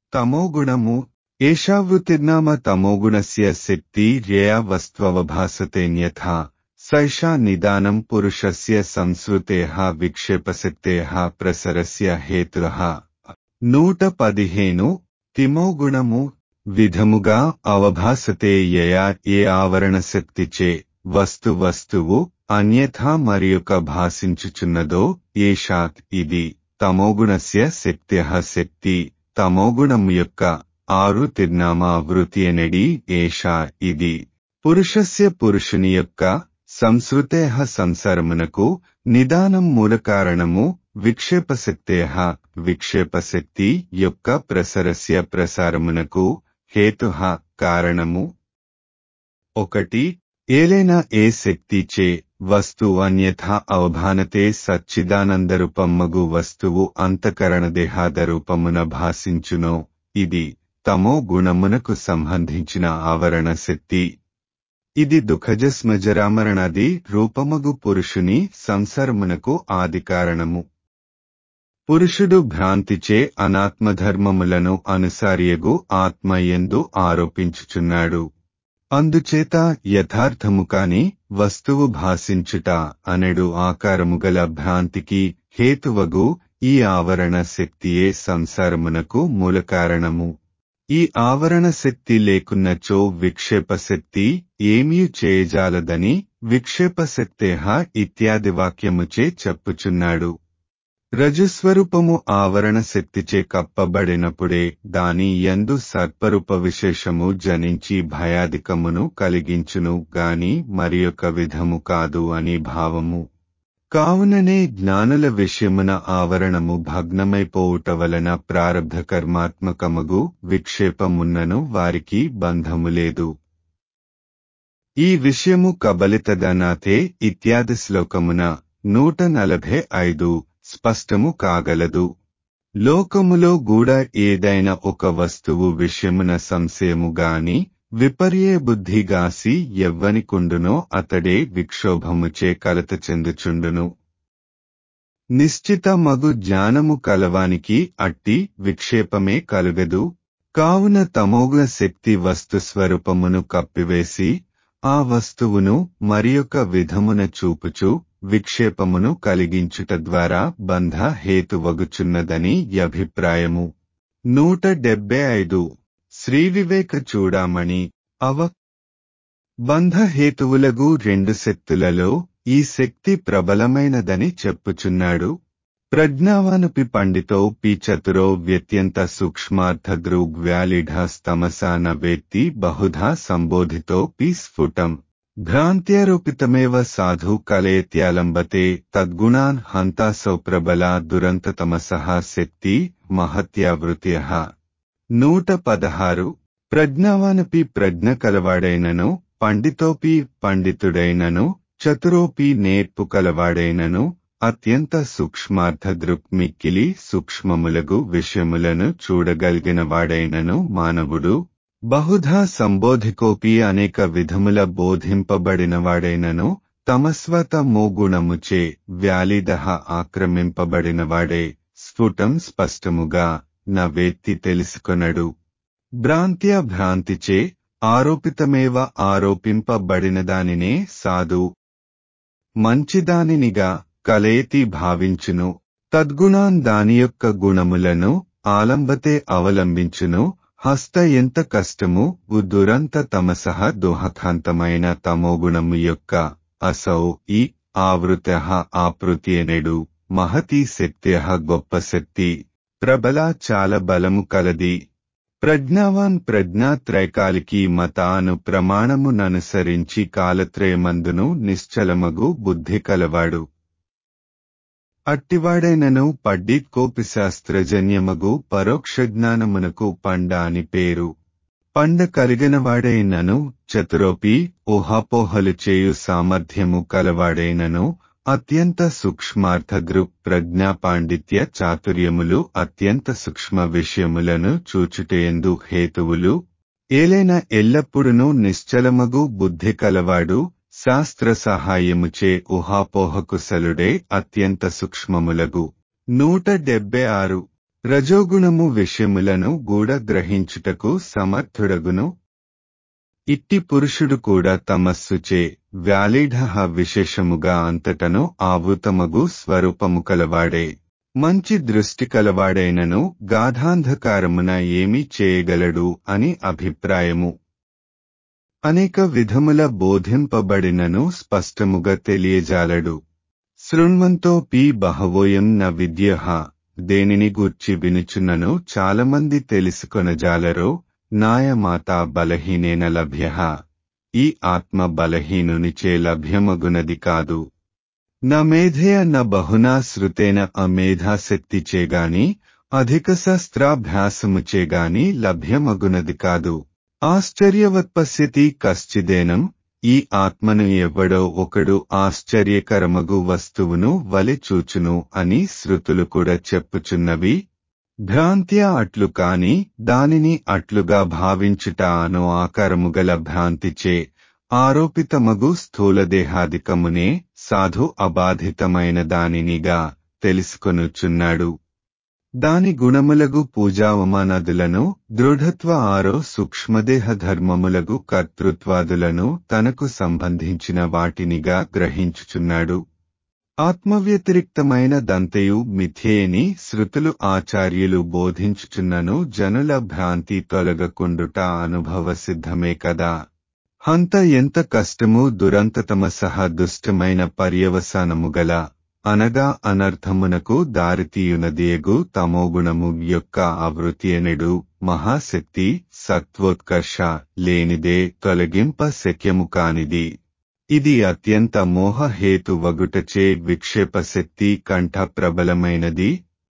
తమోగుణము ఏషావృతిర్నామ తమోగుణస్య శక్తి రేయా వస్త్వవభాసతేన్యథా సైషా నిదానం పురుషస్య సంస్కృతేః విక్షేపశక్తేః ప్రసరస్య హేతుః నూట పదిహేను తిమోగుణము విధముగా అవభాసతే యయా ఏ ఆవరణ శక్తిచే వస్తు వస్తువు అన్యథా మరియొక భాషించుచున్నదో ఏషాత్ ఇది తమోగుణస్య శక్త్య శక్తి తమోగుణం యొక్క ఆరు తిర్నామా వృతి అనడి ఏషా ఇది పురుషస్య పురుషుని యొక్క సంస్కృతే సంసారమునకు నిదానం మూలకారణము విక్షేపశక్తేహ విక్షేపశక్తి యొక్క ప్రసరస్య ప్రసారమునకు హేతు కారణము ఒకటి ఏలైనా ఏ శక్తిచే వస్తు అన్యథా అవభానతే సచ్చిదానందరూపమ్మగు వస్తువు అంతకరణ దేహాదరూపమున భాసించునో ఇది తమో గుణమునకు సంబంధించిన ఆవరణ శక్తి ఇది దుఃఖజస్మజరామరణాది రూపమగు పురుషుని సంసారమునకు ఆది కారణము పురుషుడు భ్రాంతిచే అనాత్మధర్మములను అనుసారియగు ఆత్మయందు ఆరోపించుచున్నాడు అందుచేత యథార్థము కాని వస్తువు భాసించుట అనెడు ఆకారము గల భ్రాంతికి హేతువగు ఈ ఆవరణ శక్తియే సంసారమునకు మూలకారణము ఈ ఆవరణ శక్తి లేకున్నచో విక్షేపశక్తి ఏమీ చేయజాలదని విక్షేపశక్తేహ ఇత్యాది వాక్యముచే చెప్పుచున్నాడు రజస్వరూపము ఆవరణ శక్తిచే కప్పబడినప్పుడే దాని యందు సర్పరూప విశేషము జనించి భయాధికమును కలిగించును గాని మరియొక విధము కాదు అని భావము కావుననే జ్ఞానుల విషయమున ఆవరణము భగ్నమైపోవుట వలన ప్రారబ్ధ కర్మాత్మకమగు విక్షేపమున్నను వారికి బంధము లేదు ఈ విషయము కబలితదనాతే ఇత్యాది శ్లోకమున నూట నలభై ఐదు స్పష్టము కాగలదు లోకములో గూడ ఏదైనా ఒక వస్తువు విషయమున సంశయము గాని విపర్యే బుద్ధిగాసి ఎవ్వనికుండునో అతడే విక్షోభముచే కలత చెందుచుండును నిశ్చిత మగు జ్ఞానము కలవానికి అట్టి విక్షేపమే కలుగదు కావున తమోగుణ శక్తి వస్తు స్వరూపమును కప్పివేసి ఆ వస్తువును మరియొక విధమున చూపుచు విక్షేపమును కలిగించుట ద్వారా బంధ హేతువగుచున్నదని అభిప్రాయము నూట డెబ్బై ఐదు శ్రీవివేక చూడామణి అవ బంధ హేతువులగు రెండు శక్తులలో ఈ శక్తి ప్రబలమైనదని చెప్పుచున్నాడు ప్రజ్ఞావానుపి పండితోపి చతురో వ్యత్యంత సూక్ష్మార్థగృగ్వ్యాలిఢస్తమసాన వేత్తి బహుధా సంబోధితోపి స్ఫుటం భ్రాంత్యారోపితమేవ సాధు కలయత్యాలంబతే తద్గుణాన్ హంతాసౌ ప్రబలా దురంతతమసః శక్తి మహత్యావృత్య నూట పదహారు ప్రజ్ఞావానపి ప్రజ్ఞ కలవాడైనను పండితోపి పండితుడైనను చతురోపి నేర్పు కలవాడైనను అత్యంత సూక్ష్మార్థ దృక్మిక్కిలి సూక్ష్మములగు విషయములను చూడగలిగిన వాడైనను మానవుడు బహుధా సంబోధికోపి అనేక విధముల బోధింపబడినవాడైనను తమస్వత మోగుణముచే వ్యాలిదహ ఆక్రమింపబడినవాడే స్ఫుటం స్పష్టముగా నా వేత్తి తెలుసుకొనడు భ్రాంత్య భ్రాంతిచే ఆరోపితమేవ ఆరోపింపబడినదానినే సాధు మంచిదానినిగా కలయతి భావించును తద్గుణాన్ దాని యొక్క గుణములను ఆలంబతే అవలంబించును హస్త ఎంత కష్టము దురంత తమసహ దోహకాంతమైన తమోగుణము యొక్క అసౌ ఈ ఆవృత ఆపృతి అనేడు మహతి శక్త్య గొప్ప శక్తి ప్రబల చాలా బలము కలది ప్రజ్ఞావాన్ ప్రజ్ఞా త్రైకాలికి మతాను ప్రమాణముననుసరించి కాలత్రయమందును నిశ్చలమగు బుద్ధి కలవాడు అట్టివాడైనను పడ్డికోపి శాస్త్రజన్యమగు పరోక్ష జ్ఞానమునకు పండ అని పేరు పండ కలిగినవాడైనను చతురోపి ఊహాపోహలు చేయు సామర్థ్యము కలవాడైనను అత్యంత సూక్ష్మార్థ దృక్ ప్రజ్ఞా పాండిత్య చాతుర్యములు అత్యంత సూక్ష్మ విషయములను చూచుటయందు హేతువులు ఏలైనా ఎల్లప్పుడునూ నిశ్చలమగు బుద్ధి కలవాడు శాస్త్ర సహాయముచే ఊహాపోహకుశలుడే అత్యంత సూక్ష్మములగు నూట డెబ్బై ఆరు రజోగుణము విషయములను గూఢ గ్రహించుటకు సమర్థుడగును ఇట్టి పురుషుడు కూడా తమస్సుచే వ్యాలీఢ విశేషముగా అంతటను ఆవృతమగు స్వరూపము కలవాడే మంచి దృష్టి కలవాడైనను గాఢాంధకారమున ఏమి చేయగలడు అని అభిప్రాయము అనేక విధముల బోధింపబడినను స్పష్టముగా తెలియజాలడు శృణ్వంతోపి బహవోయం న విద్య దేనిని గూర్చి వినుచున్నను చాలామంది తెలుసుకొనజాలరో నాయమాత బలహీనేన లభ్య ఈ ఆత్మ బలహీనునిచే లభ్యమగునది కాదు న మేధయ న బహునా శృతేన అమేధాశక్తిచేగాని అధిక శస్త్రాభ్యాసముచేగాని లభ్యమగునది కాదు ఆశ్చర్యవత్పశ్యతి కశ్చిదేనం ఈ ఆత్మను ఎవ్వడో ఒకడు ఆశ్చర్యకరమగు వస్తువును వలి చూచును అని శృతులు కూడా చెప్పుచున్నవి భ్రాంత్య అట్లు కాని దానిని అట్లుగా భావించుట అను ఆకారము గల భ్రాంతిచే ఆరోపితమగు స్థూలదేహాదికమునే సాధు అబాధితమైన దానినిగా తెలుసుకొనుచున్నాడు దాని గుణములగు పూజావమానాదులను దృఢత్వ ఆరో సూక్ష్మదేహ ధర్మములగు కర్తృత్వాదులను తనకు సంబంధించిన వాటినిగా గ్రహించుచున్నాడు ఆత్మవ్యతిరిక్తమైన దంతయు మిథ్యేని శృతులు ఆచార్యులు బోధించుచున్నను జనుల భ్రాంతి తొలగకుండుట అనుభవ సిద్ధమే కదా హంత ఎంత కష్టము దురంతతమ సహా దుష్టమైన పర్యవసానము గల అనగా అనర్థమునకు దారితీయునదియగు తమోగుణము యొక్క ఆవృతియనెడు మహాశక్తి సత్వోత్కర్ష లేనిదే తొలగింప శక్యము కానిది ఇది అత్యంత మోహహేతు వగుటచే విక్షేప శక్తి కంఠ ప్రబలమైనది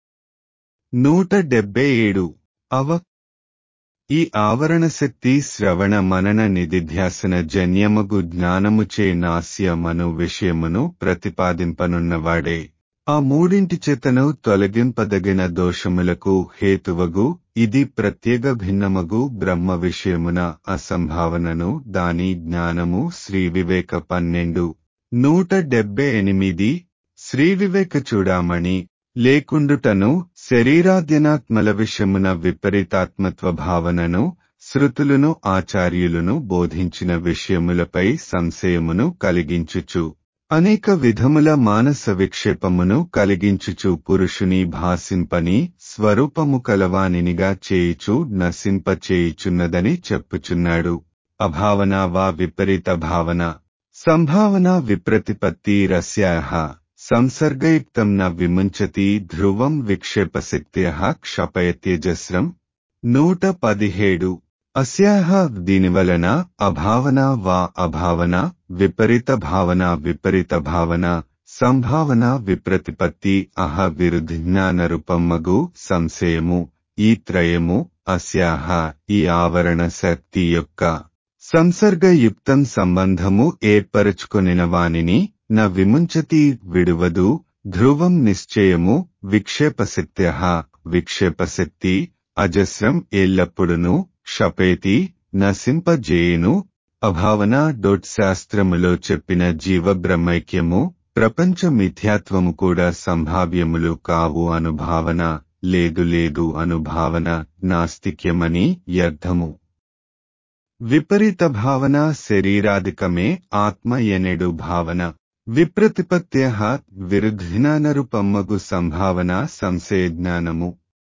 నూట డెబ్బై ఏడు అవ ఈ ఆవరణ శక్తి శ్రవణ మనన నిధిధ్యాసన జన్యమగు జ్ఞానముచే నాస్యమను విషయమును ప్రతిపాదింపనున్నవాడే ఆ మూడింటి చేతను తొలగింపదగిన దోషములకు హేతువగు ఇది ప్రత్యేక భిన్నమగు బ్రహ్మ విషయమున అసంభావనను దాని జ్ఞానము శ్రీ వివేక పన్నెండు నూట డెబ్బై ఎనిమిది శ్రీ వివేక చూడామణి లేకుండుటను శరీరాద్యనాత్మల విషయమున విపరీతాత్మత్వ భావనను శృతులను ఆచార్యులను బోధించిన విషయములపై సంశయమును కలిగించుచు అనేక విధముల మానస విక్షేపమును కలిగించుచు పురుషుని భాసింపని స్వరూపము కలవానినిగా చేయుచు నశింపచేయుచున్నదని చెప్పుచున్నాడు అభావన వా విపరీత భావన సంభావన విప్రతిపత్తి రస్యాహ సంసర్గయుక్తం న విముంచతి ధ్రువం విక్షేపశక్త్య క్షపయత్యజస్రం నూట పదిహేడు అస్యాహ దీనివలన అభావన వా అభావన విపరీత భావన విపరీత భావన సంభావన విప్రతిపత్తి అహ విరుధిజ్ఞాన రూపమ్మగు సంశయము ఈ త్రయము అస్యాహ ఈ ఆవరణ శక్తి యొక్క సంసర్గయుక్తం సంబంధము ఏర్పరచుకొనిన వానిని న విముంచతి విడువదు ధ్రువం నిశ్చయము విక్షేపశక్త్య విక్షేపశక్తి అజస్రం ఎల్లప్పుడును క్షపేతి నశింపజేయును అభావన డొట్ శాస్త్రములో చెప్పిన జీవ బ్రహ్మైక్యము ప్రపంచ మిథ్యాత్వము కూడా సంభావ్యములు కావు అనుభావన లేదు లేదు అనుభావన నాస్తిక్యమని యర్థము విపరీత భావన శరీరాధికమే ఆత్మ ఎనెడు భావన విప్రతిపత్య విరుద్ధినానరుపమ్మగు సంభావన సంశయజ్ఞానము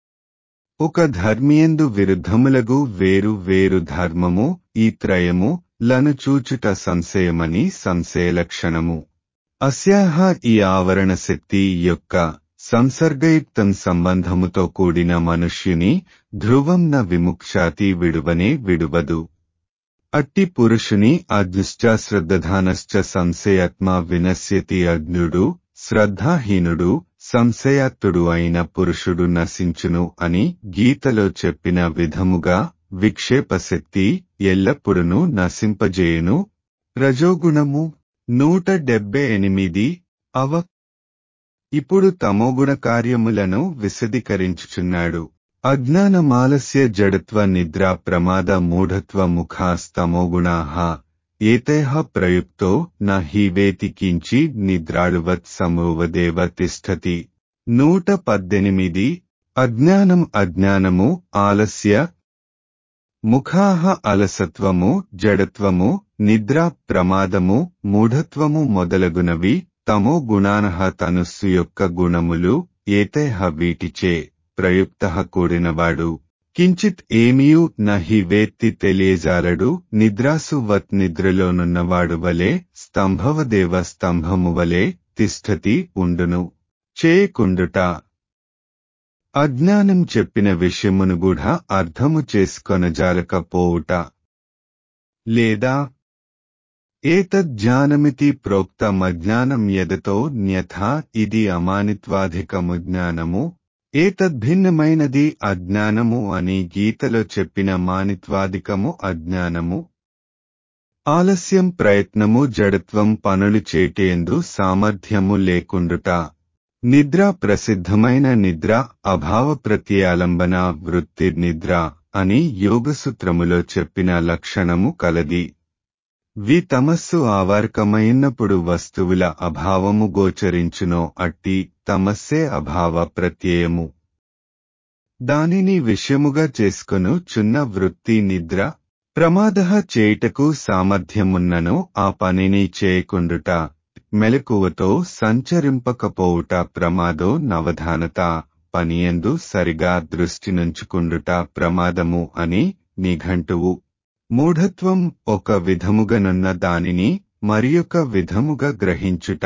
ఒక ధర్మియందు విరుద్ధములగు వేరు వేరు ధర్మము ఈ త్రయము లను చూచుట సంశయమని సంశయలక్షణము అస్యాహ ఈ ఆవరణ శక్తి యొక్క సంసర్గయుక్తం సంబంధముతో కూడిన మనుష్యుని ధ్రువం న విముక్షాతి విడువనే విడువదు అట్టి పురుషుని అదృష్టాశ్రద్ధానశ్చ సంశయాత్మ వినశ్యతి అజ్ఞుడు శ్రద్ధాహీనుడు సంశయాత్తుడు అయిన పురుషుడు నశించును అని గీతలో చెప్పిన విధముగా విక్షేపశక్తి ఎల్లప్పుడును నశింపజేయును రజోగుణము నూట డెబ్బై ఎనిమిది అవ ఇప్పుడు తమోగుణ కార్యములను విశదీకరించుచున్నాడు అజ్ఞానమాలస్య జడత్వ నిద్రా ప్రమాద మూఢత్వ ముఖాస్తమోగుణాః ఏతైః ప్రయుక్తో న హి వేతి కించి నిద్రాడువత్ సమోవదేవ తిష్టతి నూట పద్దెనిమిది అజ్ఞానం అజ్ఞానము ఆలస్య ముఖాహ అలసత్వము జడత్వము నిద్ర ప్రమాదము మూఢత్వము మొదలగునవి తమో గుణానహ తనుస్సు యొక్క గుణములు ఏతేహ వీటిచే ప్రయుక్త కూడినవాడు కించిత్ ఏమియు నహి వేత్తి తెలియజాలడు నిద్రాసు వత్ నిద్రలోనున్నవాడు వలె స్తంభవదేవ స్తంభము వలె తిష్టతి ఉండును చేయకుండుట అజ్ఞానం చెప్పిన విషయమును కూడా అర్థము చేసుకొనజాలకపోవుట లేదా ఏతజ్ఞానమితి ప్రోక్తమజ్ఞానం యదతో న్యథా ఇది అమానిత్వాధికము జ్ఞానము ఏతద్భిన్నమైనది అజ్ఞానము అని గీతలో చెప్పిన మానిత్వాధికము అజ్ఞానము ఆలస్యం ప్రయత్నము జడత్వం పనులు చేటేందు సామర్థ్యము లేకుండుట నిద్ర ప్రసిద్ధమైన నిద్ర అభావ ప్రత్యయాలంబన వృత్తి నిద్ర అని యోగసూత్రములో చెప్పిన లక్షణము కలది వి తమస్సు ఆవారకమైనప్పుడు వస్తువుల అభావము గోచరించునో అట్టి తమస్సే అభావ ప్రత్యయము దానిని విషయముగా చేసుకొను చున్న వృత్తి నిద్ర ప్రమాద చేయుటకు సామర్థ్యమున్నను ఆ పనిని చేయకుండుట మెలకువతో సంచరింపకపోవుట ప్రమాదో నవధానత పనియందు సరిగా దృష్టి నుంచుకుండుట ప్రమాదము అని నిఘంటువు మూఢత్వం ఒక విధముగనున్న దానిని మరియొక విధముగా గ్రహించుట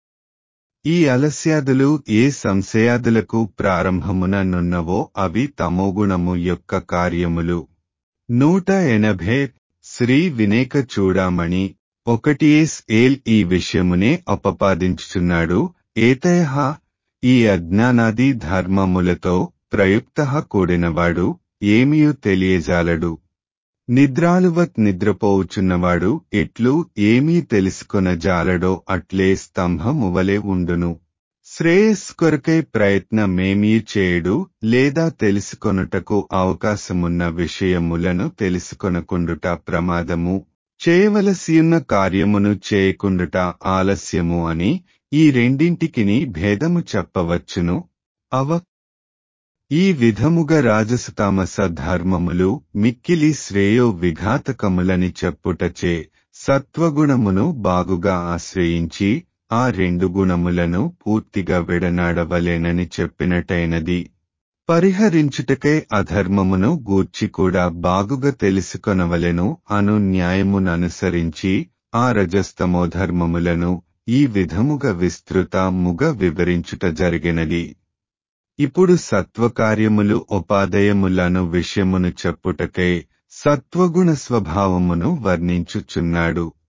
ఈ అలస్యాదులు ఏ సంశయాదులకు ప్రారంభమున నున్నవో అవి తమోగుణము యొక్క కార్యములు నూట ఎనభై శ్రీ వినేక చూడామణి ఒకటి ఏల్ ఈ విషయమునే అపపాదించుచున్నాడు ఏతయహ ఈ అజ్ఞానాది ధర్మములతో ప్రయుక్త కూడినవాడు ఏమియూ తెలియజాలడు నిద్రాలువత్ నిద్రపోవుచున్నవాడు ఎట్లు ఏమీ తెలుసుకొన జాలడో అట్లే స్తంభమువలే ఉండును శ్రేయస్ కొరకై ప్రయత్నమేమీ చేయడు లేదా తెలుసుకొనుటకు అవకాశమున్న విషయములను తెలుసుకొనకుండుట ప్రమాదము చేయవలసియున్న కార్యమును చేయకుండుట ఆలస్యము అని ఈ రెండింటికిని భేదము చెప్పవచ్చును అవ ఈ విధముగా రాజసుతామస ధర్మములు మిక్కిలి శ్రేయో విఘాతకములని చెప్పుటచే సత్వగుణమును బాగుగా ఆశ్రయించి ఆ రెండు గుణములను పూర్తిగా విడనాడవలేనని చెప్పినట్టయినది పరిహరించుటకై అధర్మమును గూర్చి కూడా బాగుగా తెలుసుకొనవలెను అను న్యాయముననుసరించి ఆ రజస్తమోధర్మములను ఈ విధముగా విస్తృత ముగ వివరించుట జరిగినది ఇప్పుడు సత్వకార్యములు ఉపాదయములను విషయమును చెప్పుటకై సత్వగుణ స్వభావమును వర్ణించుచున్నాడు